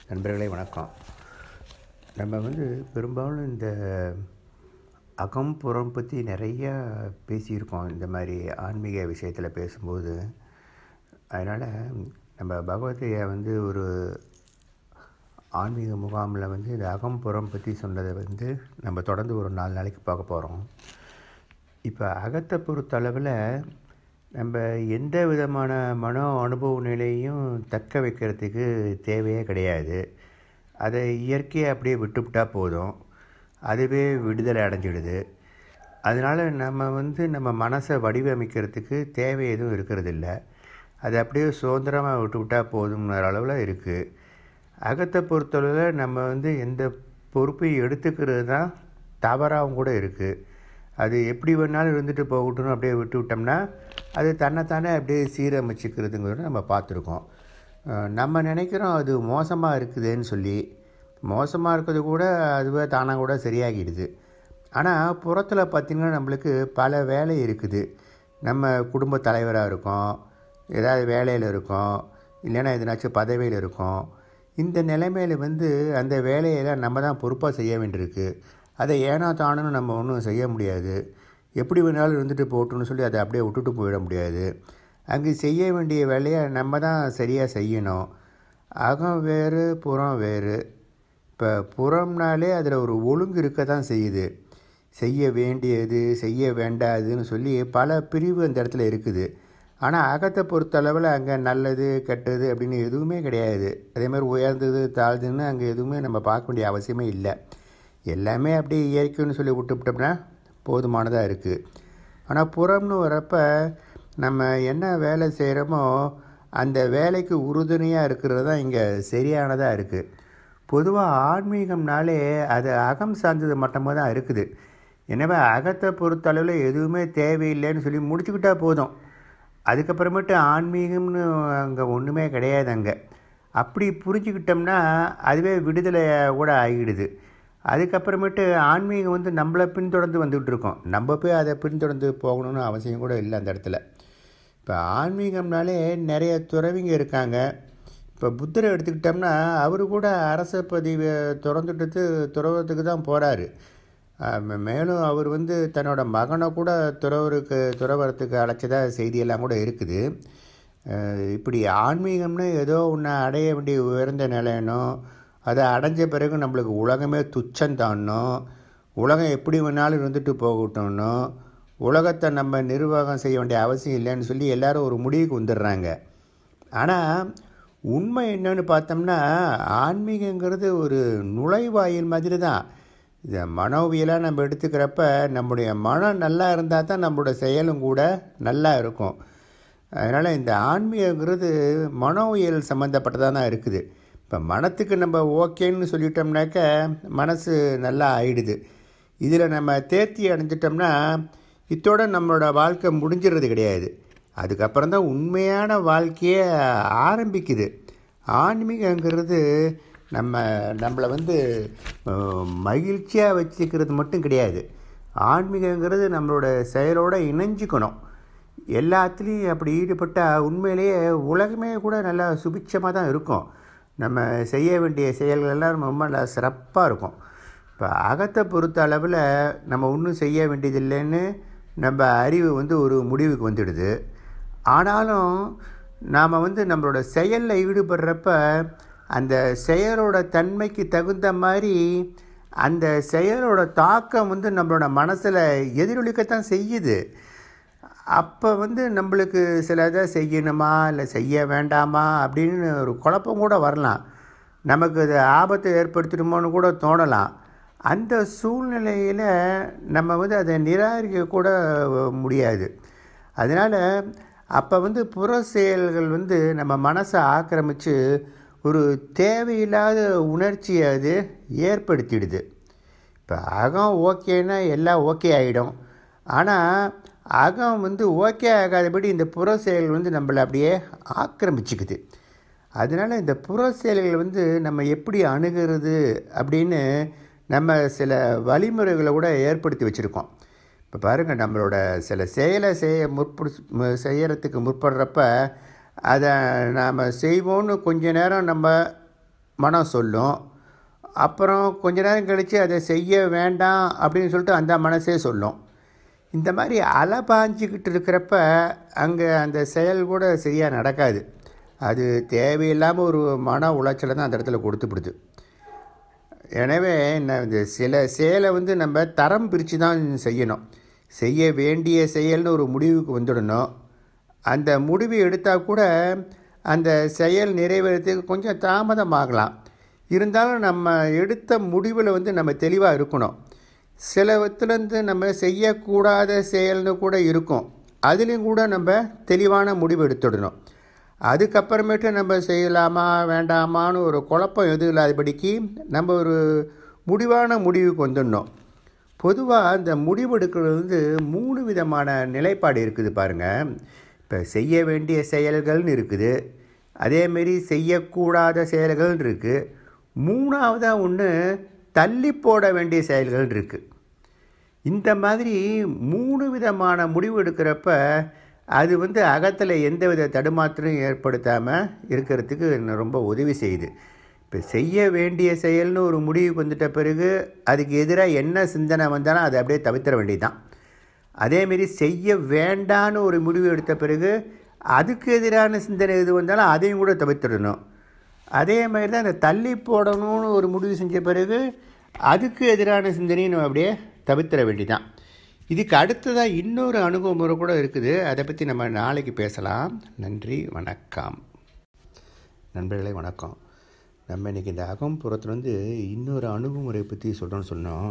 நண்பர்களே வணக்கம் நம்ம வந்து பெரும்பாலும் இந்த அகம் புறம் பற்றி நிறையா பேசியிருக்கோம் இந்த மாதிரி ஆன்மீக விஷயத்தில் பேசும்போது அதனால் நம்ம பகவத்தையை வந்து ஒரு ஆன்மீக முகாமில் வந்து இந்த அகம் புறம் பற்றி சொன்னதை வந்து நம்ம தொடர்ந்து ஒரு நாலு நாளைக்கு பார்க்க போகிறோம் இப்போ அகத்தை பொறுத்தளவில் நம்ம எந்த விதமான மன அனுபவ நிலையும் தக்க வைக்கிறதுக்கு தேவையே கிடையாது அதை இயற்கையை அப்படியே விட்டுவிட்டா போதும் அதுவே விடுதலை அடைஞ்சிடுது அதனால் நம்ம வந்து நம்ம மனசை வடிவமைக்கிறதுக்கு தேவை எதுவும் இருக்கிறதில்ல அதை அப்படியே சுதந்திரமாக விட்டுவிட்டா போதுங்கிற அளவில் இருக்குது அகத்தை பொறுத்தளவில் நம்ம வந்து எந்த பொறுப்பையும் எடுத்துக்கிறது தான் தவறாகவும் கூட இருக்குது அது எப்படி வேணாலும் இருந்துட்டு போகட்டும்னு அப்படியே விட்டு விட்டோம்னா அது தன்னைத்தானே அப்படியே சீரமைச்சிக்கிறதுங்கிறத நம்ம பார்த்துருக்கோம் நம்ம நினைக்கிறோம் அது மோசமாக இருக்குதுன்னு சொல்லி மோசமாக இருக்கிறது கூட அதுவே தானாக கூட சரியாகிடுது ஆனால் புறத்தில் பார்த்திங்கன்னா நம்மளுக்கு பல வேலை இருக்குது நம்ம குடும்ப தலைவராக இருக்கோம் ஏதாவது வேலையில் இருக்கோம் இல்லைன்னா எதனாச்சும் பதவியில் இருக்கோம் இந்த நிலைமையில் வந்து அந்த வேலையெல்லாம் நம்ம தான் பொறுப்பாக செய்ய வேண்டியிருக்கு அதை ஏனோ தானுன்னு நம்ம ஒன்றும் செய்ய முடியாது எப்படி வேணாலும் இருந்துட்டு போட்டுன்னு சொல்லி அதை அப்படியே விட்டுட்டு போயிட முடியாது அங்கே செய்ய வேண்டிய வேலையை நம்ம தான் சரியாக செய்யணும் அகம் வேறு புறம் வேறு இப்போ புறம்னாலே அதில் ஒரு ஒழுங்கு இருக்க தான் செய்யுது செய்ய வேண்டியது செய்ய வேண்டாதுன்னு சொல்லி பல பிரிவு அந்த இடத்துல இருக்குது ஆனால் அகத்தை பொறுத்தளவில் அங்கே நல்லது கெட்டது அப்படின்னு எதுவுமே கிடையாது அதே மாதிரி உயர்ந்தது தாழ்ந்துன்னு அங்கே எதுவுமே நம்ம பார்க்க வேண்டிய அவசியமே இல்லை எல்லாமே அப்படியே இயற்கைன்னு சொல்லி விட்டுவிட்டோம்னா போதுமானதாக இருக்குது ஆனால் புறம்னு வரப்போ நம்ம என்ன வேலை செய்கிறோமோ அந்த வேலைக்கு உறுதுணையாக இருக்கிறது தான் இங்கே சரியானதாக இருக்குது பொதுவாக ஆன்மீகம்னாலே அது அகம் சார்ந்தது மட்டுமாக தான் இருக்குது எனவே அகத்தை பொறுத்தளவில் எதுவுமே தேவையில்லைன்னு சொல்லி முடிச்சுக்கிட்டா போதும் அதுக்கப்புறமேட்டு ஆன்மீகம்னு அங்கே ஒன்றுமே கிடையாது அங்கே அப்படி புரிஞ்சுக்கிட்டோம்னா அதுவே விடுதலை கூட ஆகிடுது அதுக்கப்புறமேட்டு ஆன்மீகம் வந்து நம்மளை பின்தொடர்ந்து வந்துகிட்டு இருக்கோம் நம்ம போய் அதை பின்தொடர்ந்து போகணும்னு அவசியம் கூட இல்லை அந்த இடத்துல இப்போ ஆன்மீகம்னாலே நிறைய துறவிங்க இருக்காங்க இப்போ புத்தரை எடுத்துக்கிட்டோம்னா அவர் கூட அரச பதிவை திறந்துட்டு துறவத்துக்கு தான் போகிறாரு மேலும் அவர் வந்து தன்னோட மகனை கூட துறவருக்கு துறவரத்துக்கு அழைச்சதா செய்தியெல்லாம் கூட இருக்குது இப்படி ஆன்மீகம்னு ஏதோ ஒன்று அடைய வேண்டிய உயர்ந்த நிலையனோ அதை அடைஞ்ச பிறகு நம்மளுக்கு உலகமே துச்சந்தானோ உலகம் எப்படி வேணாலும் இருந்துட்டு போகட்டும்னோ உலகத்தை நம்ம நிர்வாகம் செய்ய வேண்டிய அவசியம் இல்லைன்னு சொல்லி எல்லோரும் ஒரு முடிவுக்கு வந்துடுறாங்க ஆனால் உண்மை என்னன்னு பார்த்தோம்னா ஆன்மீகங்கிறது ஒரு நுழைவாயில் மாதிரி தான் இதை மனோவியலாக நம்ம எடுத்துக்கிறப்ப நம்முடைய மனம் நல்லா இருந்தால் தான் நம்மளோட செயலும் கூட நல்லா இருக்கும் அதனால் இந்த ஆன்மீகங்கிறது மனோவியல் சம்மந்தப்பட்டதாக தான் இருக்குது இப்போ மனத்துக்கு நம்ம ஓகேன்னு சொல்லிட்டோம்னாக்க மனசு நல்லா ஆயிடுது இதில் நம்ம தேர்த்தி அடைஞ்சிட்டோம்னா இத்தோட நம்மளோட வாழ்க்கை முடிஞ்சிடுறது கிடையாது அதுக்கப்புறம் தான் உண்மையான வாழ்க்கையே ஆரம்பிக்குது ஆன்மீகங்கிறது நம்ம நம்மளை வந்து மகிழ்ச்சியாக வச்சுக்கிறது மட்டும் கிடையாது ஆன்மீகங்கிறது நம்மளோட செயலோடு இணைஞ்சிக்கணும் எல்லாத்துலேயும் அப்படி ஈடுபட்டால் உண்மையிலேயே உலகமே கூட நல்லா சுபிட்சமாக தான் இருக்கும் நம்ம செய்ய வேண்டிய செயல்கள் எல்லாம் ரொம்ப நல்லா சிறப்பாக இருக்கும் இப்போ அகத்தை பொறுத்த அளவில் நம்ம ஒன்றும் செய்ய வேண்டியதில்லைன்னு நம்ம அறிவு வந்து ஒரு முடிவுக்கு வந்துடுது ஆனாலும் நாம் வந்து நம்மளோட செயலில் ஈடுபடுறப்ப அந்த செயலோட தன்மைக்கு தகுந்த மாதிரி அந்த செயலோட தாக்கம் வந்து நம்மளோட மனசில் எதிரொலிக்கத்தான் செய்யுது அப்போ வந்து நம்மளுக்கு சில இதை செய்யணுமா இல்லை செய்ய வேண்டாமா அப்படின்னு ஒரு குழப்பம் கூட வரலாம் நமக்கு அது ஆபத்தை ஏற்படுத்திடுமோன்னு கூட தோணலாம் அந்த சூழ்நிலையில் நம்ம வந்து அதை நிராகரிக்க கூட முடியாது அதனால் அப்போ வந்து புற செயல்கள் வந்து நம்ம மனசை ஆக்கிரமித்து ஒரு தேவையில்லாத உணர்ச்சியை அது ஏற்படுத்திடுது இப்போ அகம் ஓகேன்னா எல்லாம் ஓகே ஆகிடும் ஆனால் அகம் வந்து ஓகே ஆகாதபடி இந்த புற செயல் வந்து நம்மளை அப்படியே ஆக்கிரமிச்சுக்குது அதனால் இந்த புற செயல்கள் வந்து நம்ம எப்படி அணுகிறது அப்படின்னு நம்ம சில வழிமுறைகளை கூட ஏற்படுத்தி வச்சுருக்கோம் இப்போ பாருங்கள் நம்மளோட சில செயலை செய்ய முற்படு செய்யறதுக்கு முற்படுறப்ப அதை நாம் செய்வோன்னு கொஞ்ச நேரம் நம்ம மனம் சொல்லும் அப்புறம் கொஞ்ச நேரம் கழித்து அதை செய்ய வேண்டாம் அப்படின்னு சொல்லிட்டு அந்த மனசே சொல்லும் இந்த மாதிரி அலை பாஞ்சிக்கிட்டு இருக்கிறப்ப அங்கே அந்த செயல் கூட சரியாக நடக்காது அது தேவையில்லாமல் ஒரு மன உளைச்சலை தான் அந்த இடத்துல கொடுத்துப்படுது எனவே என்ன இந்த சில செயலை வந்து நம்ம தரம் பிரித்து தான் செய்யணும் செய்ய வேண்டிய செயல்னு ஒரு முடிவுக்கு வந்துடணும் அந்த முடிவு எடுத்தால் கூட அந்த செயல் நிறைவேறதுக்கு கொஞ்சம் தாமதமாகலாம் இருந்தாலும் நம்ம எடுத்த முடிவில் வந்து நம்ம தெளிவாக இருக்கணும் சிலவத்துலேருந்து நம்ம செய்யக்கூடாத செயல்னு கூட இருக்கும் அதுலேயும் கூட நம்ம தெளிவான முடிவு எடுத்துடணும் அதுக்கப்புறமேட்டு நம்ம செய்யலாமா வேண்டாமான்னு ஒரு குழப்பம் எதுவும் இல்லாதபடிக்கு நம்ம ஒரு முடிவான முடிவுக்கு வந்துடணும் பொதுவாக இந்த முடிவெடுக்கிறது வந்து மூணு விதமான நிலைப்பாடு இருக்குது பாருங்கள் இப்போ செய்ய வேண்டிய செயல்கள்னு இருக்குது அதேமாரி செய்யக்கூடாத செயல்கள் இருக்குது மூணாவதாக ஒன்று தள்ளி போட வேண்டிய செயல்கள் இருக்குது இந்த மாதிரி மூணு விதமான முடிவு எடுக்கிறப்ப அது வந்து அகத்தில் எந்தவித தடுமாற்றம் ஏற்படுத்தாமல் இருக்கிறதுக்கு ரொம்ப உதவி செய்யுது இப்போ செய்ய வேண்டிய செயல்னு ஒரு முடிவுக்கு வந்துட்ட பிறகு அதுக்கு எதிராக என்ன சிந்தனை வந்தாலும் அதை அப்படியே தவிர்த்திட வேண்டியதுதான் அதேமாரி செய்ய வேண்டான்னு ஒரு முடிவு எடுத்த பிறகு அதுக்கு எதிரான சிந்தனை எது வந்தாலும் அதையும் கூட தவிர்த்திடணும் அதே மாதிரி தான் இந்த தள்ளி போடணும்னு ஒரு முடிவு செஞ்ச பிறகு அதுக்கு எதிரான சிந்தனையும் நம்ம அப்படியே தவிர்த்திட வேண்டியதான் இதுக்கு அடுத்ததாக இன்னொரு அணுகுமுறை கூட இருக்குது அதை பற்றி நம்ம நாளைக்கு பேசலாம் நன்றி வணக்கம் நண்பர்களே வணக்கம் நம்ம இன்றைக்கி இந்த அகம்புறத்தில் வந்து இன்னொரு அணுகுமுறை பற்றி சொல்கிறோன்னு சொன்னோம்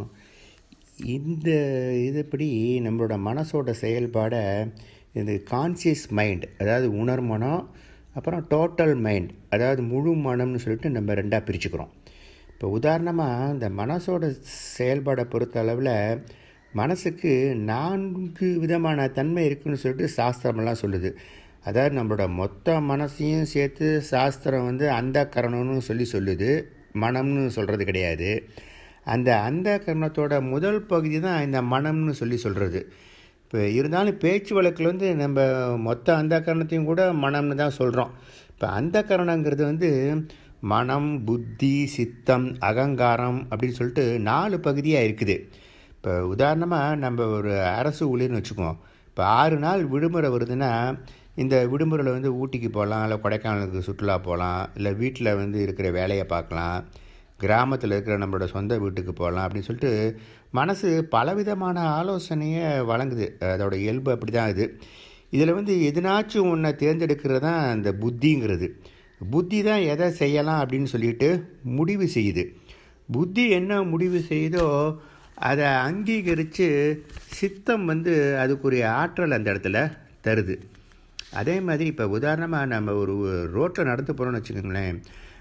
இந்த இதுபடி நம்மளோட மனசோட செயல்பாடை இந்த கான்சியஸ் மைண்ட் அதாவது உணர்மனம் அப்புறம் டோட்டல் மைண்ட் அதாவது முழு மனம்னு சொல்லிட்டு நம்ம ரெண்டாக பிரிச்சுக்கிறோம் இப்போ உதாரணமாக இந்த மனசோட செயல்பாடை பொறுத்த அளவில் மனசுக்கு நான்கு விதமான தன்மை இருக்குதுன்னு சொல்லிட்டு சாஸ்திரமெல்லாம் சொல்லுது அதாவது நம்மளோட மொத்த மனசையும் சேர்த்து சாஸ்திரம் வந்து அந்த கரணம்னு சொல்லி சொல்லுது மனம்னு சொல்கிறது கிடையாது அந்த அந்த கரணத்தோட முதல் பகுதி தான் இந்த மனம்னு சொல்லி சொல்கிறது இப்போ இருந்தாலும் பேச்சு வழக்கில் வந்து நம்ம மொத்த அந்த கரணத்தையும் கூட மனம்னு தான் சொல்கிறோம் இப்போ அந்த கரணங்கிறது வந்து மனம் புத்தி சித்தம் அகங்காரம் அப்படின்னு சொல்லிட்டு நாலு பகுதியாக இருக்குது இப்போ உதாரணமாக நம்ம ஒரு அரசு ஊழியர்னு வச்சுக்குவோம் இப்போ ஆறு நாள் விடுமுறை வருதுன்னா இந்த விடுமுறையில் வந்து ஊட்டிக்கு போகலாம் இல்லை கொடைக்கானலுக்கு சுற்றுலா போகலாம் இல்லை வீட்டில் வந்து இருக்கிற வேலையை பார்க்கலாம் கிராமத்தில் இருக்கிற நம்மளோட சொந்த வீட்டுக்கு போகலாம் அப்படின்னு சொல்லிட்டு மனசு பலவிதமான ஆலோசனையை வழங்குது அதோட இயல்பு அப்படி தான் இது இதில் வந்து எதுனாச்சும் ஒன்றை தேர்ந்தெடுக்கிறது தான் அந்த புத்திங்கிறது புத்தி தான் எதை செய்யலாம் அப்படின்னு சொல்லிட்டு முடிவு செய்யுது புத்தி என்ன முடிவு செய்யுதோ அதை அங்கீகரித்து சித்தம் வந்து அதுக்குரிய ஆற்றல் அந்த இடத்துல தருது அதே மாதிரி இப்போ உதாரணமாக நம்ம ஒரு ரோட்டில் நடந்து போகிறோம்னு வச்சுக்கோங்களேன்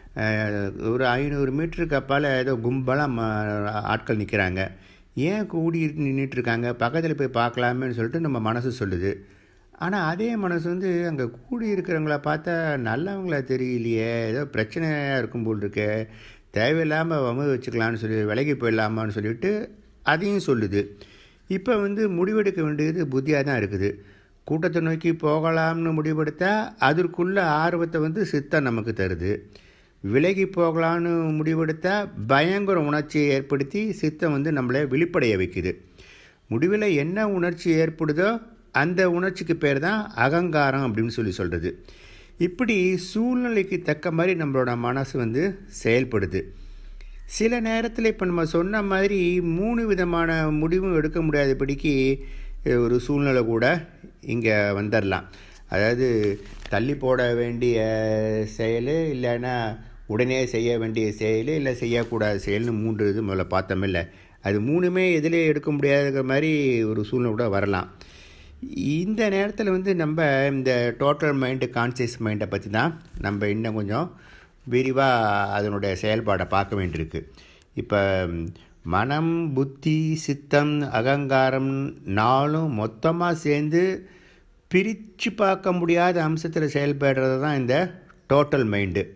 ஒரு ஐநூறு மீட்டருக்கு அப்பால் ஏதோ கும்பலாக ஆட்கள் நிற்கிறாங்க ஏன் கூடி நின்றுட்டுருக்காங்க பக்கத்தில் போய் பார்க்கலாமேன்னு சொல்லிட்டு நம்ம மனசு சொல்லுது ஆனால் அதே மனசு வந்து அங்கே கூடி இருக்கிறவங்கள பார்த்தா நல்லவங்கள தெரியலையே ஏதோ பிரச்சனையாக இருக்கும் போல் இருக்கு தேவையில்லாமல் வம வச்சுக்கலான்னு சொல்லி விலகி போயிடலாமான்னு சொல்லிட்டு அதையும் சொல்லுது இப்போ வந்து முடிவெடுக்க வேண்டியது புத்தியாக தான் இருக்குது கூட்டத்தை நோக்கி போகலாம்னு முடிவெடுத்தால் அதற்குள்ள ஆர்வத்தை வந்து சித்தம் நமக்கு தருது விலகி போகலான்னு முடிவெடுத்தால் பயங்கர உணர்ச்சியை ஏற்படுத்தி சித்தம் வந்து நம்மளை விழிப்படைய வைக்குது முடிவில் என்ன உணர்ச்சி ஏற்படுதோ அந்த உணர்ச்சிக்கு பேர் தான் அகங்காரம் அப்படின்னு சொல்லி சொல்கிறது இப்படி சூழ்நிலைக்கு தக்க மாதிரி நம்மளோட மனசு வந்து செயல்படுது சில நேரத்தில் இப்போ நம்ம சொன்ன மாதிரி மூணு விதமான முடிவும் எடுக்க முடியாதபடிக்கு ஒரு சூழ்நிலை கூட இங்கே வந்துடலாம் அதாவது தள்ளி போட வேண்டிய செயல் இல்லைன்னா உடனே செய்ய வேண்டிய செயல் இல்லை செய்யக்கூடாத செயல்னு மூன்று இது முதல்ல பார்த்தோமில்ல அது மூணுமே எதிலே எடுக்க முடியாதுங்கிற மாதிரி ஒரு சூழ்நிலை கூட வரலாம் இந்த நேரத்தில் வந்து நம்ம இந்த டோட்டல் மைண்டு கான்சியஸ் மைண்டை பற்றி தான் நம்ம இன்னும் கொஞ்சம் விரிவாக அதனுடைய செயல்பாடை பார்க்க வேண்டியிருக்கு இப்போ மனம் புத்தி சித்தம் அகங்காரம் நாளும் மொத்தமாக சேர்ந்து பிரித்து பார்க்க முடியாத அம்சத்தில் செயல்படுறது தான் இந்த டோட்டல் மைண்டு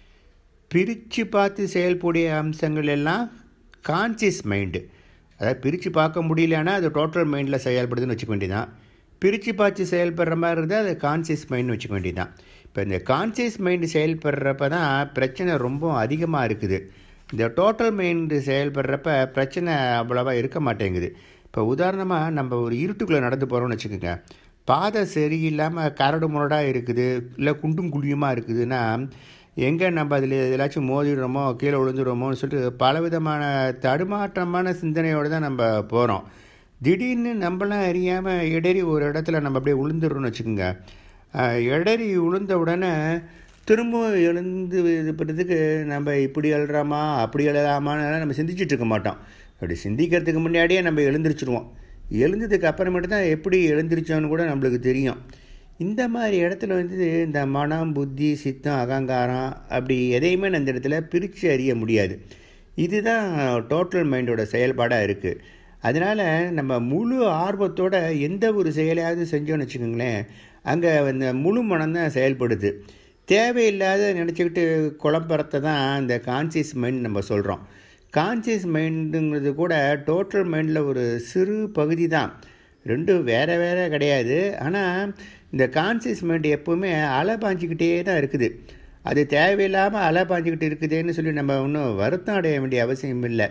பிரித்து பார்த்து செயல்படைய அம்சங்கள் எல்லாம் கான்சியஸ் மைண்டு அதாவது பிரித்து பார்க்க முடியலன்னா அது டோட்டல் மைண்டில் செயல்படுதுன்னு வச்சுக்க வேண்டியதான் பிரித்து பார்த்து செயல்படுற மாதிரி இருந்தால் அது கான்சியஸ் மைண்ட்னு வச்சுக்க வேண்டியதான் இப்போ இந்த கான்சியஸ் மைண்டு செயல்படுறப்ப தான் பிரச்சனை ரொம்ப அதிகமாக இருக்குது இந்த டோட்டல் மைண்டு செயல்படுறப்ப பிரச்சனை அவ்வளோவா இருக்க மாட்டேங்குது இப்போ உதாரணமாக நம்ம ஒரு இருட்டுக்குள்ளே நடந்து போகிறோம்னு வச்சுக்கோங்க பாதை சரியில்லாமல் கரடு முரடாக இருக்குது இல்லை குண்டும் குழியுமாக இருக்குதுன்னா எங்கே நம்ம அதில் எதாச்சும் மோதிடுறோமோ கீழே விழுந்துடுறோமோன்னு சொல்லிட்டு பலவிதமான தடுமாற்றமான சிந்தனையோடு தான் நம்ம போகிறோம் திடீர்னு நம்மளாம் அறியாமல் இடறி ஒரு இடத்துல நம்ம அப்படியே விழுந்துடுறோம்னு வச்சுக்கோங்க இடறி விழுந்த உடனே திரும்ப எழுந்து இது பண்ணுறதுக்கு நம்ம இப்படி எழுறாமா அப்படி எழுதாமான்னு நம்ம சிந்திச்சுட்டு இருக்க மாட்டோம் அப்படி சிந்திக்கிறதுக்கு முன்னாடியே நம்ம எழுந்திரிச்சிடுவோம் எழுந்ததுக்கு அப்புறமேட்டு தான் எப்படி எழுந்திரிச்சோன்னு கூட நம்மளுக்கு தெரியும் இந்த மாதிரி இடத்துல வந்து இந்த மனம் புத்தி சித்தம் அகங்காரம் அப்படி எதையுமே அந்த இடத்துல பிரித்து அறிய முடியாது இதுதான் டோட்டல் மைண்டோட செயல்பாடாக இருக்குது அதனால் நம்ம முழு ஆர்வத்தோட எந்த ஒரு செயலையாவது செஞ்சோன்னு வச்சுக்கோங்களேன் அங்கே அந்த முழு மனம் தான் செயல்படுது தேவையில்லாத நினச்சிக்கிட்டு குழப்பறத்தை தான் இந்த கான்சியஸ் மைண்ட் நம்ம சொல்கிறோம் கான்சியஸ் மைண்டுங்கிறது கூட டோட்டல் மைண்டில் ஒரு சிறு பகுதி தான் ரெண்டும் வேறு வேறு கிடையாது ஆனால் இந்த கான்சியஸ் மைண்ட் எப்போவுமே அலை பாஞ்சிக்கிட்டே தான் இருக்குது அது தேவையில்லாமல் அலை பாஞ்சிக்கிட்டு இருக்குதுன்னு சொல்லி நம்ம ஒன்றும் வருத்தம் அடைய வேண்டிய அவசியம் இல்லை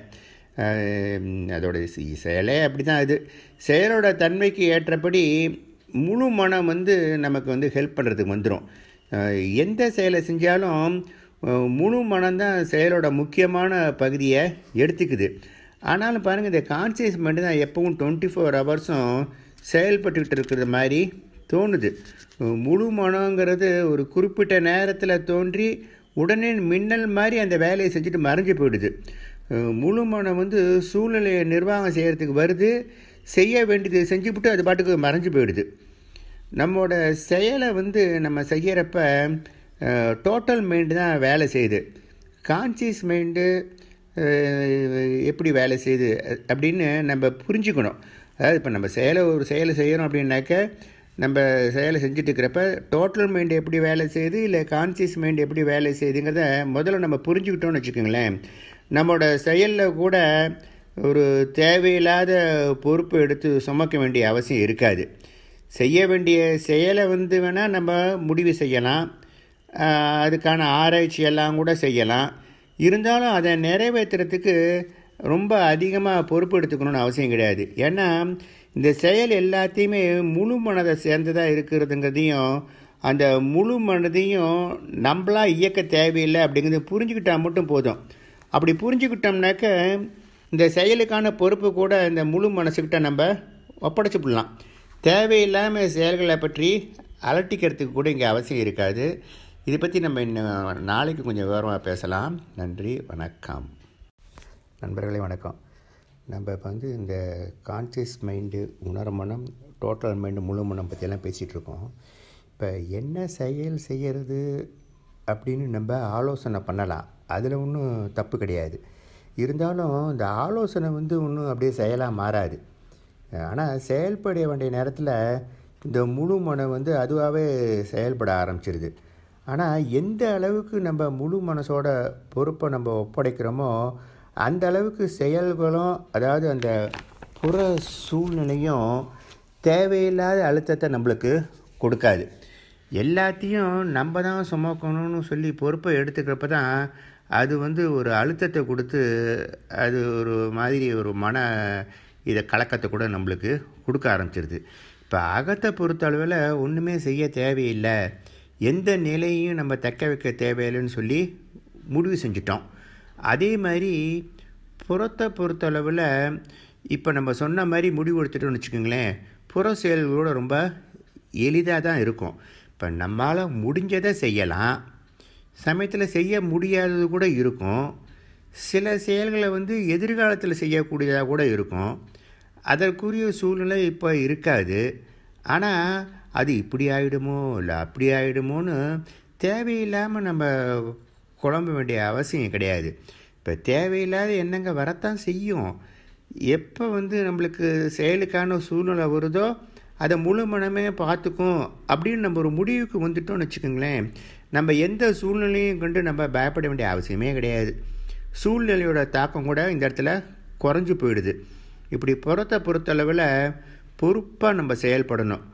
அதோட செயலே அப்படி தான் இது செயலோட தன்மைக்கு ஏற்றபடி முழு மனம் வந்து நமக்கு வந்து ஹெல்ப் பண்ணுறதுக்கு வந்துடும் எந்த செயலை செஞ்சாலும் முழு மனம்தான் செயலோட முக்கியமான பகுதியை எடுத்துக்குது ஆனாலும் பாருங்கள் இந்த கான்சியஸ் மைண்டு தான் எப்பவும் டுவெண்ட்டி ஃபோர் ஹவர்ஸும் செயல்பட்டுக்கிட்டு இருக்கிற மாதிரி தோணுது முழு மனங்கிறது ஒரு குறிப்பிட்ட நேரத்தில் தோன்றி உடனே மின்னல் மாதிரி அந்த வேலையை செஞ்சுட்டு மறைஞ்சு போயிடுது முழு மனம் வந்து சூழ்நிலையை நிர்வாகம் செய்கிறதுக்கு வருது செய்ய வேண்டியது செஞ்சுவிட்டு அது பாட்டுக்கு மறைஞ்சு போயிடுது நம்மளோட செயலை வந்து நம்ம செய்கிறப்ப டோட்டல் மைண்டு தான் வேலை செய்யுது கான்சியஸ் மைண்டு எப்படி வேலை செய்யுது அப்படின்னு நம்ம புரிஞ்சுக்கணும் அதாவது இப்போ நம்ம செயலை ஒரு செயலை செய்கிறோம் அப்படின்னாக்க நம்ம செயலை செஞ்சுட்டு இருக்கிறப்ப டோட்டல் மைண்டு எப்படி வேலை செய்யுது இல்லை கான்சியஸ் மைண்டு எப்படி வேலை செய்யுதுங்கிறத முதல்ல நம்ம புரிஞ்சுக்கிட்டோம்னு வச்சுக்கோங்களேன் நம்மளோட செயலில் கூட ஒரு தேவையில்லாத பொறுப்பு எடுத்து சுமக்க வேண்டிய அவசியம் இருக்காது செய்ய வேண்டிய செயலை வந்து வேணால் நம்ம முடிவு செய்யலாம் அதுக்கான ஆராய்ச்சி எல்லாம் கூட செய்யலாம் இருந்தாலும் அதை நிறைவேற்றுறதுக்கு ரொம்ப அதிகமாக பொறுப்பு எடுத்துக்கணும்னு அவசியம் கிடையாது ஏன்னா இந்த செயல் எல்லாத்தையுமே முழு மனதை சேர்ந்ததாக இருக்கிறதுங்கிறதையும் அந்த முழு மனதையும் நம்மளா இயக்க தேவையில்லை அப்படிங்கிறத புரிஞ்சுக்கிட்டால் மட்டும் போதும் அப்படி புரிஞ்சுக்கிட்டோம்னாக்க இந்த செயலுக்கான பொறுப்பு கூட இந்த முழு மனசுக்கிட்ட நம்ம ஒப்படைச்சிப்பிடலாம் தேவையில்லாமல் செயல்களை பற்றி அலட்டிக்கிறதுக்கு கூட இங்கே அவசியம் இருக்காது இதை பற்றி நம்ம இன்னும் நாளைக்கு கொஞ்சம் விவரமாக பேசலாம் நன்றி வணக்கம் நண்பர்களே வணக்கம் நம்ம இப்போ வந்து இந்த கான்சியஸ் மைண்டு உணர் மனம் டோட்டல் மைண்டு முழு மனம் பற்றியெல்லாம் பேசிகிட்டு இருக்கோம் இப்போ என்ன செயல் செய்கிறது அப்படின்னு நம்ம ஆலோசனை பண்ணலாம் அதில் ஒன்றும் தப்பு கிடையாது இருந்தாலும் இந்த ஆலோசனை வந்து ஒன்றும் அப்படியே செயலாக மாறாது ஆனால் செயல்பட வேண்டிய நேரத்தில் இந்த முழு மனம் வந்து அதுவாகவே செயல்பட ஆரம்பிச்சிருது ஆனால் எந்த அளவுக்கு நம்ம முழு மனசோட பொறுப்பை நம்ம ஒப்படைக்கிறோமோ அந்த அளவுக்கு செயல்களும் அதாவது அந்த புற சூழ்நிலையும் தேவையில்லாத அழுத்தத்தை நம்மளுக்கு கொடுக்காது எல்லாத்தையும் நம்ம தான் சுமக்கணும்னு சொல்லி பொறுப்பை எடுத்துக்கிறப்ப தான் அது வந்து ஒரு அழுத்தத்தை கொடுத்து அது ஒரு மாதிரி ஒரு மன இதை கலக்கத்தை கூட நம்மளுக்கு கொடுக்க ஆரம்பிச்சிருது இப்போ அகத்தை பொறுத்த அளவில் ஒன்றுமே செய்ய தேவையில்லை எந்த நிலையும் நம்ம தக்க வைக்க தேவையில்லைன்னு சொல்லி முடிவு செஞ்சிட்டோம் அதே மாதிரி புறத்தை பொறுத்தளவில் இப்போ நம்ம சொன்ன மாதிரி முடிவு எடுத்துட்டோம்னு வச்சுக்கோங்களேன் புற செயல்களோட ரொம்ப எளிதாக தான் இருக்கும் இப்போ நம்மளால் முடிஞ்சதை செய்யலாம் சமயத்தில் செய்ய முடியாதது கூட இருக்கும் சில செயல்களை வந்து எதிர்காலத்தில் செய்யக்கூடியதாக கூட இருக்கும் அதற்குரிய சூழ்நிலை இப்போ இருக்காது ஆனால் அது இப்படி ஆகிடுமோ இல்லை அப்படி ஆகிடுமோன்னு தேவையில்லாமல் நம்ம குழம்ப வேண்டிய அவசியம் கிடையாது இப்போ தேவையில்லாத எண்ணங்க வரத்தான் செய்யும் எப்போ வந்து நம்மளுக்கு செயலுக்கான சூழ்நிலை வருதோ அதை முழு மனமே பார்த்துக்கும் அப்படின்னு நம்ம ஒரு முடிவுக்கு வந்துட்டோம்னு வச்சுக்கோங்களேன் நம்ம எந்த சூழ்நிலையும் கண்டு நம்ம பயப்பட வேண்டிய அவசியமே கிடையாது சூழ்நிலையோட தாக்கம் கூட இந்த இடத்துல குறைஞ்சி போயிடுது இப்படி புறத்தை பொறுத்தளவில் பொறுப்பாக நம்ம செயல்படணும்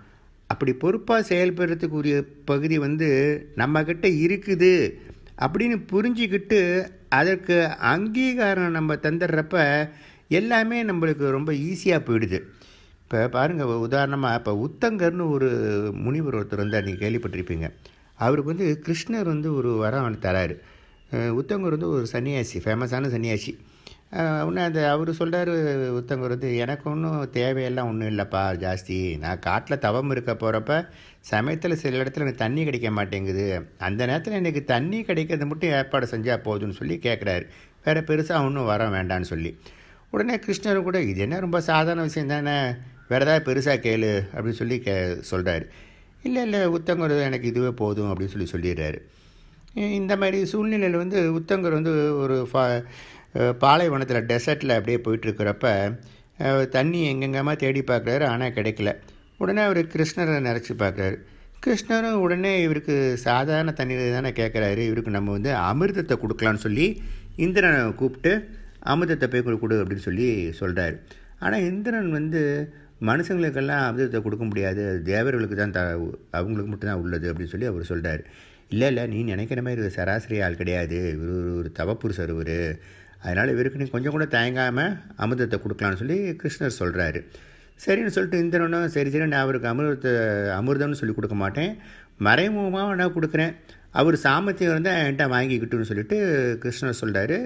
அப்படி பொறுப்பாக செயல்படுறதுக்குரிய பகுதி வந்து நம்மக்கிட்ட இருக்குது அப்படின்னு புரிஞ்சிக்கிட்டு அதற்கு அங்கீகாரம் நம்ம தந்துடுறப்ப எல்லாமே நம்மளுக்கு ரொம்ப ஈஸியாக போயிடுது இப்போ பாருங்கள் உதாரணமாக இப்போ உத்தங்கர்னு ஒரு முனிவர் ஒருத்தர் வந்து நீங்கள் கேள்விப்பட்டிருப்பீங்க அவருக்கு வந்து கிருஷ்ணர் வந்து ஒரு வரம் தராரு உத்தங்கர் வந்து ஒரு சன்னியாசி ஃபேமஸான சன்னியாசி உடனே அந்த அவர் சொல்கிறார் உத்தங்கர் வந்து எனக்கு ஒன்றும் தேவையெல்லாம் ஒன்றும் இல்லைப்பா ஜாஸ்தி நான் காட்டில் தவம் இருக்க போகிறப்ப சமயத்தில் சில இடத்துல எனக்கு தண்ணி கிடைக்க மாட்டேங்குது அந்த நேரத்தில் எனக்கு தண்ணி கிடைக்கிறது மட்டும் ஏற்பாடு செஞ்சால் போதும்னு சொல்லி கேட்குறாரு வேறு பெருசாக ஒன்றும் வர வேண்டான்னு சொல்லி உடனே கிருஷ்ணர் கூட இது என்ன ரொம்ப சாதாரண விஷயம் தானே வேறு ஏதாவது பெருசாக கேளு அப்படின்னு சொல்லி கே சொல்கிறாரு இல்லை இல்லை உத்தங்கர் எனக்கு இதுவே போதும் அப்படின்னு சொல்லி சொல்லிடுறாரு இந்த மாதிரி சூழ்நிலையில் வந்து உத்தங்கர் வந்து ஒரு ஃபா பாலைவனத்தில் டெசர்ட்டில் அப்படியே போயிட்டுருக்கிறப்ப தண்ணி எங்கெங்கம்மா தேடி பார்க்குறாரு ஆனால் கிடைக்கல உடனே அவர் கிருஷ்ணரை நினச்சி பார்க்குறாரு கிருஷ்ணரும் உடனே இவருக்கு சாதாரண தண்ணீர் தானே கேட்குறாரு இவருக்கு நம்ம வந்து அமிர்தத்தை கொடுக்கலான்னு சொல்லி இந்திரனை கூப்பிட்டு அமிர்தத்தை போய் கொடு அப்படின்னு சொல்லி சொல்கிறாரு ஆனால் இந்திரன் வந்து மனுஷங்களுக்கெல்லாம் அமிர்தத்தை கொடுக்க முடியாது அது தேவர்களுக்கு தான் த அவங்களுக்கு மட்டும்தான் உள்ளது அப்படின்னு சொல்லி அவர் சொல்கிறார் இல்லை இல்லை நீ நினைக்கிற மாதிரி ஒரு சராசரி ஆள் கிடையாது இவர் ஒரு ஒரு தவப்புருஷர் இவர் அதனால் இவருக்கு நீ கொஞ்சம் கூட தயங்காமல் அமிர்தத்தை கொடுக்கலான்னு சொல்லி கிருஷ்ணர் சொல்கிறாரு சரின்னு சொல்லிட்டு இந்திரனும் சரி சரி நான் அவருக்கு அமிர்தத்தை அமிர்தம்னு சொல்லி கொடுக்க மாட்டேன் மறைமுகமாக நான் கொடுக்குறேன் அவர் சாமர்த்தியம் இருந்தால் என்கிட்ட வாங்கிக்கிட்டுன்னு சொல்லிட்டு கிருஷ்ணர் சொல்கிறாரு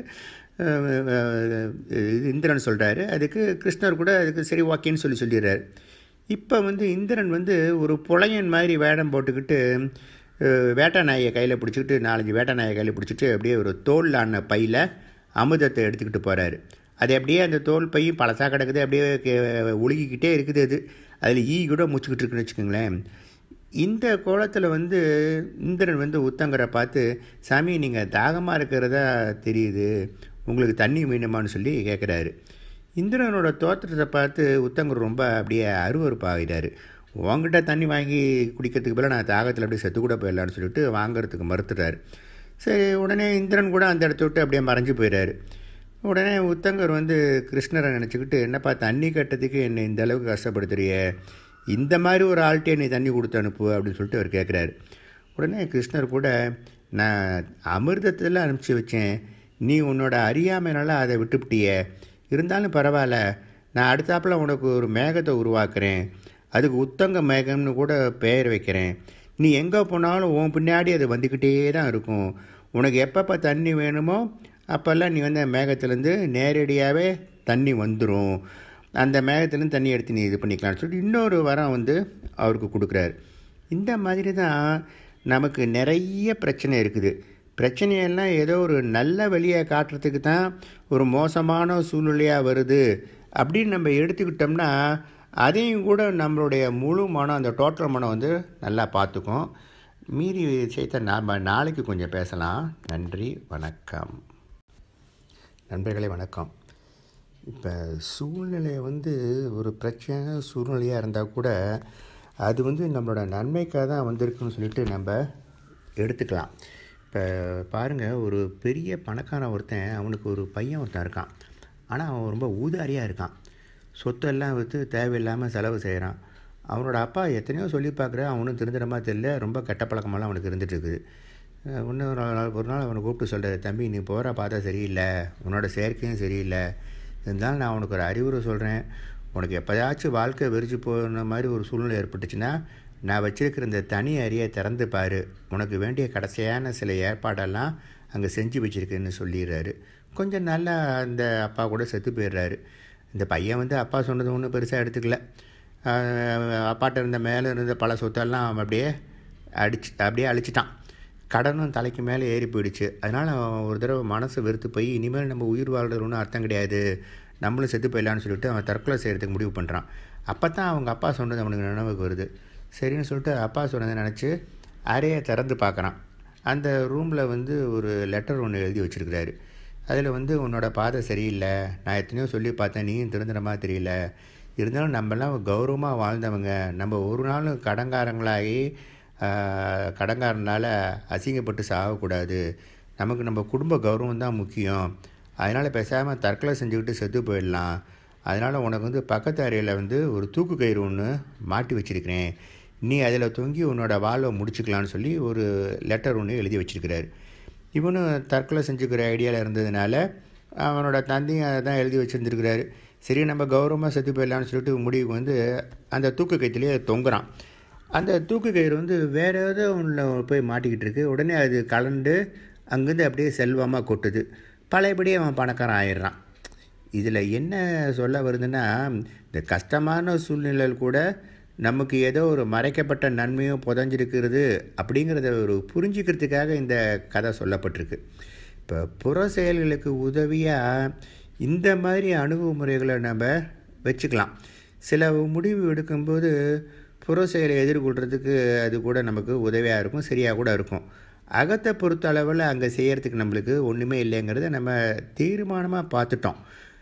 இந்திரன் சொல்கிறாரு அதுக்கு கிருஷ்ணர் கூட அதுக்கு சரி ஓகேன்னு சொல்லி சொல்லிடுறாரு இப்போ வந்து இந்திரன் வந்து ஒரு புலையன் மாதிரி வேடம் போட்டுக்கிட்டு வேட்டை நாயை கையில் பிடிச்சிக்கிட்டு நாலஞ்சு வேட்டை நாயை கையில் பிடிச்சிட்டு அப்படியே ஒரு தோல் ஆன பையில் அமுதத்தை எடுத்துக்கிட்டு போகிறாரு அது அப்படியே அந்த தோல் பையும் பழசாக கிடக்குது அப்படியே ஒழுகிக்கிட்டே இருக்குது அது அதில் ஈ கூட முச்சிக்கிட்டு இருக்குன்னு வச்சுக்கோங்களேன் இந்த கோலத்தில் வந்து இந்திரன் வந்து உத்தங்கரை பார்த்து சாமி நீங்கள் தாகமாக இருக்கிறதா தெரியுது உங்களுக்கு தண்ணி வேணுமான்னு சொல்லி கேட்குறாரு இந்திரனோட தோற்றத்தை பார்த்து உத்தங்கர் ரொம்ப அப்படியே அருவறுப்பாகிறாரு உங்ககிட்ட தண்ணி வாங்கி குடிக்கிறதுக்கு பதிலாக நான் தாகத்தில் அப்படியே செத்து கூட போயிடலான்னு சொல்லிட்டு வாங்குறதுக்கு மறுத்துட்டார் சரி உடனே இந்திரன் கூட அந்த இடத்த விட்டு அப்படியே மறைஞ்சு போயிடாரு உடனே உத்தங்கர் வந்து கிருஷ்ணரை நினச்சிக்கிட்டு என்னப்பா தண்ணி கட்டத்துக்கு என்னை இந்த அளவுக்கு கஷ்டப்படுத்துறிய இந்த மாதிரி ஒரு ஆள்கிட்டே நீ தண்ணி கொடுத்து அனுப்பு அப்படின்னு சொல்லிட்டு அவர் கேட்குறாரு உடனே கிருஷ்ணர் கூட நான் அமிர்தத்தில் அனுப்பிச்சி வச்சேன் நீ உன்னோட அறியாமைனால அதை விட்டுவிட்டிய இருந்தாலும் பரவாயில்ல நான் அடுத்தாப்பில் உனக்கு ஒரு மேகத்தை உருவாக்குறேன் அதுக்கு உத்தங்க மேகம்னு கூட பெயர் வைக்கிறேன் நீ எங்கே போனாலும் உன் பின்னாடி அது வந்துக்கிட்டே தான் இருக்கும் உனக்கு எப்பப்போ தண்ணி வேணுமோ அப்போல்லாம் நீ வந்து மேகத்துலேருந்து நேரடியாகவே தண்ணி வந்துடும் அந்த மேகத்துலேருந்து தண்ணி எடுத்து நீ இது பண்ணிக்கலாம்னு சொல்லிட்டு இன்னொரு வரம் வந்து அவருக்கு கொடுக்குறாரு இந்த மாதிரி தான் நமக்கு நிறைய பிரச்சனை இருக்குது பிரச்சனையெல்லாம் ஏதோ ஒரு நல்ல வழியை காட்டுறதுக்கு தான் ஒரு மோசமான சூழ்நிலையாக வருது அப்படின்னு நம்ம எடுத்துக்கிட்டோம்னா அதையும் கூட நம்மளுடைய முழு மனம் அந்த டோட்டல் மனம் வந்து நல்லா பார்த்துக்கும் மீறி விஷயத்தை நாம் நாளைக்கு கொஞ்சம் பேசலாம் நன்றி வணக்கம் நண்பர்களே வணக்கம் இப்போ சூழ்நிலை வந்து ஒரு பிரச்சனை சூழ்நிலையாக இருந்தால் கூட அது வந்து நம்மளோட நன்மைக்காக தான் வந்திருக்குன்னு சொல்லிட்டு நம்ம எடுத்துக்கலாம் இப்போ பாருங்கள் ஒரு பெரிய பணக்காரன் ஒருத்தன் அவனுக்கு ஒரு பையன் ஒருத்தன் இருக்கான் ஆனால் அவன் ரொம்ப ஊதாரியாக இருக்கான் சொத்தெல்லாம் விற்று தேவையில்லாமல் செலவு செய்கிறான் அவனோட அப்பா எத்தனையோ சொல்லி பார்க்குற அவனும் திருந்துற மாதிரி தெரியல ரொம்ப கெட்ட பழக்கமெல்லாம் அவனுக்கு இருந்துட்டு இருக்குது இன்னும் ஒரு நாள் ஒரு நாள் அவனை கூப்பிட்டு சொல்கிறார் தம்பி நீ போகிற பார்த்தா சரியில்லை உன்னோட செயற்கையும் சரியில்லை இருந்தாலும் நான் உனக்கு ஒரு அறிவுரை சொல்கிறேன் உனக்கு எப்போயாச்சும் வாழ்க்கை வெறிச்சு போன மாதிரி ஒரு சூழ்நிலை ஏற்பட்டுச்சுன்னா நான் வச்சிருக்கிற இந்த தனி அறையை திறந்து பாரு உனக்கு வேண்டிய கடைசியான சில ஏற்பாடெல்லாம் அங்கே செஞ்சு வச்சுருக்குன்னு சொல்லிடுறாரு கொஞ்சம் நல்லா அந்த அப்பா கூட செத்து போயிடுறாரு இந்த பையன் வந்து அப்பா சொன்னது ஒன்றும் பெருசாக எடுத்துக்கல அப்பாட்ட இருந்த மேலே இருந்த பல சொத்தெல்லாம் அவன் அப்படியே அடிச்சு அப்படியே அழிச்சிட்டான் கடனும் தலைக்கு மேலே ஏறி போயிடுச்சு அதனால் அவன் ஒரு தடவை மனசு வெறுத்து போய் இனிமேல் நம்ம உயிர் வாழ்றது ஒன்றும் அர்த்தம் கிடையாது நம்மளும் செத்து போயிடலான்னு சொல்லிட்டு அவன் தற்கொலை செய்கிறதுக்கு முடிவு பண்ணுறான் அப்போ தான் அவங்க அப்பா சொன்னது அவனுக்கு நினைவுக்கு வருது சரின்னு சொல்லிட்டு அப்பா சொன்னதை நினச்சி அறையை திறந்து பார்க்குறான் அந்த ரூமில் வந்து ஒரு லெட்டர் ஒன்று எழுதி வச்சுருக்கிறாரு அதில் வந்து உன்னோட பாதை சரியில்லை நான் எத்தனையோ சொல்லி பார்த்தேன் நீயும் திருந்துற மாதிரி தெரியல இருந்தாலும் நம்மலாம் கௌரவமாக வாழ்ந்தவங்க நம்ம ஒரு நாள் கடங்காரங்களாகி கடங்காரனால் அசிங்கப்பட்டு சாகக்கூடாது நமக்கு நம்ம குடும்ப கௌரவம் தான் முக்கியம் அதனால் பேசாமல் தற்கொலை செஞ்சுக்கிட்டு செத்து போயிடலாம் அதனால் உனக்கு வந்து பக்கத்து அறையில் வந்து ஒரு தூக்கு கயிறு ஒன்று மாட்டி வச்சுருக்கிறேன் நீ அதில் தொங்கி உன்னோட வாழ்வை முடிச்சுக்கலான்னு சொல்லி ஒரு லெட்டர் ஒன்று எழுதி வச்சிருக்கிறாரு இவனும் தற்கொலை செஞ்சுக்கிற ஐடியாவில் இருந்ததுனால அவனோட தந்தையும் அதை தான் எழுதி வச்சுருந்துருக்கிறாரு சரி நம்ம கௌரவமாக செத்து போயிடலான்னு சொல்லிட்டு முடிவுக்கு வந்து அந்த தூக்கு கயிற்றுலேயே தொங்குறான் அந்த தூக்கு கயிறு வந்து வேறு ஏதோ ஒன்றில் போய் மாட்டிக்கிட்டு இருக்கு உடனே அது கலண்டு அங்கேருந்து அப்படியே செல்வமாக கொட்டுது பழையபடியே அவன் பணக்காரன் ஆயிடுறான் இதில் என்ன சொல்ல வருதுன்னா இந்த கஷ்டமான சூழ்நிலையில் கூட நமக்கு ஏதோ ஒரு மறைக்கப்பட்ட நன்மையும் புதஞ்சிருக்கிறது அப்படிங்கிறத ஒரு புரிஞ்சுக்கிறதுக்காக இந்த கதை சொல்லப்பட்டிருக்கு இப்போ புற செயல்களுக்கு உதவியாக இந்த மாதிரி அணுகுமுறைகளை நம்ம வச்சுக்கலாம் சில முடிவு எடுக்கும்போது புற செயலை எதிர்கொள்கிறதுக்கு அது கூட நமக்கு உதவியாக இருக்கும் சரியாக கூட இருக்கும் அகத்தை பொறுத்த அளவில் அங்கே செய்கிறதுக்கு நம்மளுக்கு ஒன்றுமே இல்லைங்கிறத நம்ம தீர்மானமாக பார்த்துட்டோம்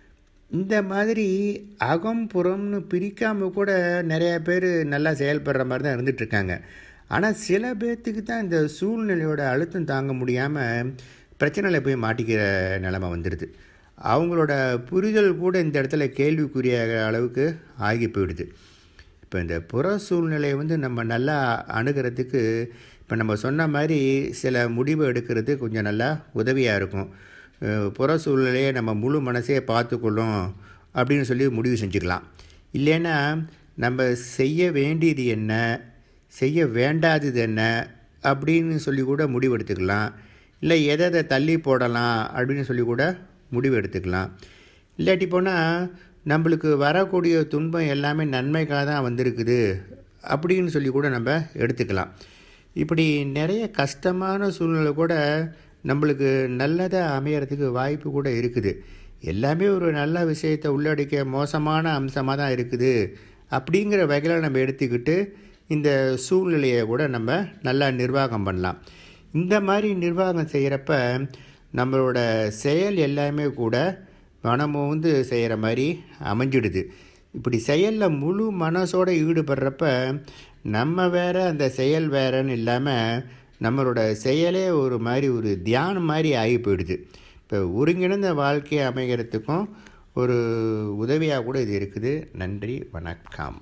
இந்த மாதிரி அகம் புறம்னு பிரிக்காமல் கூட நிறையா பேர் நல்லா செயல்படுற மாதிரி தான் இருந்துகிட்ருக்காங்க ஆனால் சில பேர்த்துக்கு தான் இந்த சூழ்நிலையோட அழுத்தம் தாங்க முடியாமல் பிரச்சனையில் போய் மாட்டிக்கிற நிலமை வந்துடுது அவங்களோட புரிதல் கூட இந்த இடத்துல கேள்விக்குரிய அளவுக்கு ஆகி போயிடுது இப்போ இந்த புற சூழ்நிலையை வந்து நம்ம நல்லா அணுகிறதுக்கு இப்போ நம்ம சொன்ன மாதிரி சில முடிவு எடுக்கிறது கொஞ்சம் நல்லா உதவியாக இருக்கும் புற சூழ்நிலையை நம்ம முழு மனசே பார்த்துக்கொள்ளும் அப்படின்னு சொல்லி முடிவு செஞ்சுக்கலாம் இல்லைன்னா நம்ம செய்ய வேண்டியது என்ன செய்ய வேண்டாதது என்ன அப்படின்னு சொல்லி கூட முடிவு எடுத்துக்கலாம் இல்லை எதை எதை தள்ளி போடலாம் அப்படின்னு சொல்லி கூட முடிவு எடுத்துக்கலாம் இல்லாட்டி போனால் நம்மளுக்கு வரக்கூடிய துன்பம் எல்லாமே நன்மைக்காக தான் வந்திருக்குது அப்படின்னு சொல்லி கூட நம்ம எடுத்துக்கலாம் இப்படி நிறைய கஷ்டமான சூழ்நிலை கூட நம்மளுக்கு நல்லதாக அமையறதுக்கு வாய்ப்பு கூட இருக்குது எல்லாமே ஒரு நல்ல விஷயத்தை உள்ளடக்கிய மோசமான அம்சமாக தான் இருக்குது அப்படிங்கிற வகையில் நம்ம எடுத்துக்கிட்டு இந்த சூழ்நிலையை கூட நம்ம நல்லா நிர்வாகம் பண்ணலாம் இந்த மாதிரி நிர்வாகம் செய்கிறப்ப நம்மளோட செயல் எல்லாமே கூட மனமும் வந்து செய்கிற மாதிரி அமைஞ்சிடுது இப்படி செயலில் முழு மனசோடு ஈடுபடுறப்ப நம்ம வேறு அந்த செயல் வேறன்னு இல்லாமல் நம்மளோட செயலே ஒரு மாதிரி ஒரு தியானம் மாதிரி ஆகி போயிடுது இப்போ ஒருங்கிணைந்த வாழ்க்கையை அமைகிறதுக்கும் ஒரு உதவியாக கூட இது இருக்குது நன்றி வணக்கம்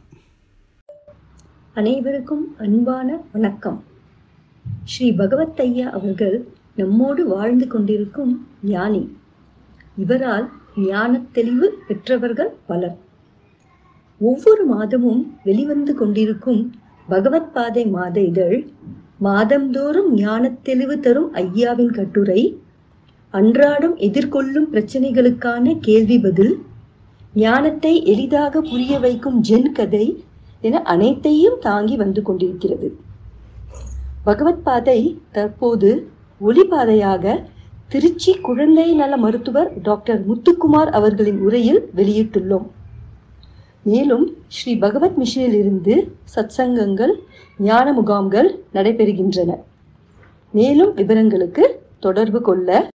அனைவருக்கும் அன்பான வணக்கம் ஸ்ரீ பகவத் ஐயா அவர்கள் நம்மோடு வாழ்ந்து கொண்டிருக்கும் ஞானி இவரால் ஞானத் தெளிவு பெற்றவர்கள் பலர் ஒவ்வொரு மாதமும் வெளிவந்து கொண்டிருக்கும் பகவத் பாதை மாத இதழ் மாதந்தோறும் ஞானத் தெளிவு தரும் ஐயாவின் கட்டுரை அன்றாடம் எதிர்கொள்ளும் பிரச்சனைகளுக்கான கேள்வி பதில் ஞானத்தை எளிதாக புரிய வைக்கும் ஜென் கதை என அனைத்தையும் தாங்கி வந்து கொண்டிருக்கிறது பகவத் பாதை தற்போது ஒளிபாதையாக திருச்சி குழந்தை நல மருத்துவர் டாக்டர் முத்துக்குமார் அவர்களின் உரையில் வெளியிட்டுள்ளோம் மேலும் ஸ்ரீ பகவத் மிஷனில் இருந்து சத்சங்கங்கள் ஞான முகாம்கள் நடைபெறுகின்றன மேலும் விவரங்களுக்கு தொடர்பு கொள்ள